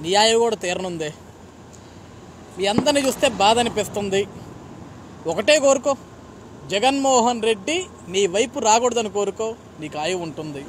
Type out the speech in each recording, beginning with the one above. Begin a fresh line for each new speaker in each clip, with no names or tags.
నీ ఆయ కూడా తీరనుంది మీ అందరిని చూస్తే బాధ అనిపిస్తుంది ఒకటే కోరుకో జగన్మోహన్ రెడ్డి నీ వైపు రాకూడదని కోరుకో నీకు ఆయువు ఉంటుంది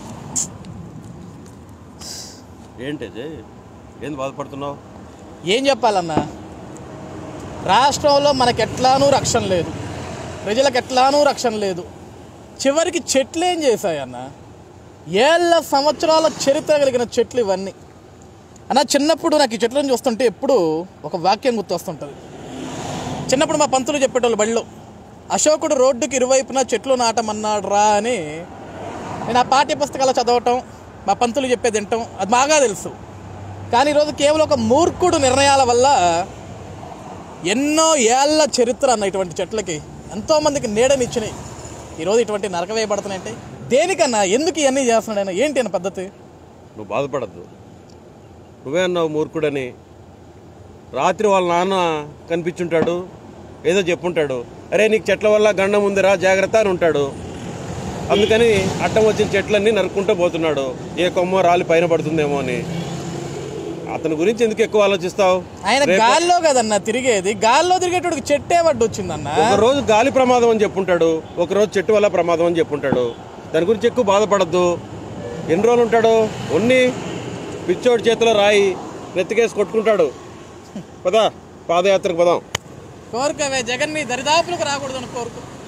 ఏంటి అజయ్ ఏంది బాధపడుతున్నావు
ఏం చెప్పాలన్నా రాష్ట్రంలో మనకి ఎట్లానూ రక్షణ లేదు ప్రజలకు ఎట్లానూ రక్షణ లేదు చివరికి చెట్లు ఏం చేశాయన్న ఏళ్ళ సంవత్సరాల చరిత్ర కలిగిన చెట్లు ఇవన్నీ అన్న చిన్నప్పుడు నాకు ఈ చెట్లను చూస్తుంటే ఎప్పుడు ఒక వాక్యం గుర్తొస్తుంటుంది చిన్నప్పుడు మా పంతులు చెప్పేటోళ్ళు బడిలో అశోకుడు రోడ్డుకి ఇరువైపున చెట్లు నాటమన్నాడు రా అని నేను ఆ పాఠ్య పుస్తకాలు చదవటం మా పంతులు చెప్పేది వింటాం అది బాగా తెలుసు కానీ ఈరోజు కేవలం ఒక మూర్ఖుడు నిర్ణయాల వల్ల ఎన్నో ఏళ్ల చరిత్ర అన్న ఇటువంటి చెట్లకి ఎంతోమందికి నీడనిచ్చినాయి ఈరోజు ఇటువంటి నరక వేయబడుతున్నాయంటే దేనికన్నా ఎందుకు ఇవన్నీ చేస్తున్నాడు ఆయన ఏంటి అన్న పద్ధతి
నువ్వు బాధపడద్దు నువ్వే అన్నావు మూర్ఖుడని రాత్రి వాళ్ళ నాన్న కనిపించుంటాడు ఏదో చెప్పుంటాడు అరే నీకు చెట్ల వల్ల గండం ఉందిరా జాగ్రత్త అని ఉంటాడు అందుకని అడ్డం వచ్చిన చెట్లన్నీ నరుక్కుంటూ పోతున్నాడు ఏ కొమ్మ రాలి పైన పడుతుందేమో అని అతని గురించి ఎందుకు ఎక్కువ ఆలోచిస్తావు
ఆయన గాల్లో కదన్నా తిరిగేది గాల్లో తిరిగేటోడికి చెట్టే పడ్డు వచ్చిందన్న
ఒక రోజు గాలి ప్రమాదం అని చెప్పుంటాడు ఒక రోజు చెట్టు వల్ల ప్రమాదం అని చెప్పుంటాడు దాని గురించి ఎక్కువ బాధపడద్దు ఎన్ని రోజులు ఉంటాడు ఉన్ని పిచ్చోడి చేతిలో రాయి నెత్తికేసి కొట్టుకుంటాడు పదా పాదయాత్రకు పదాం
కోరుకోవే జగన్ నీ దరిదాపులకు రాకూడదని కోరుకో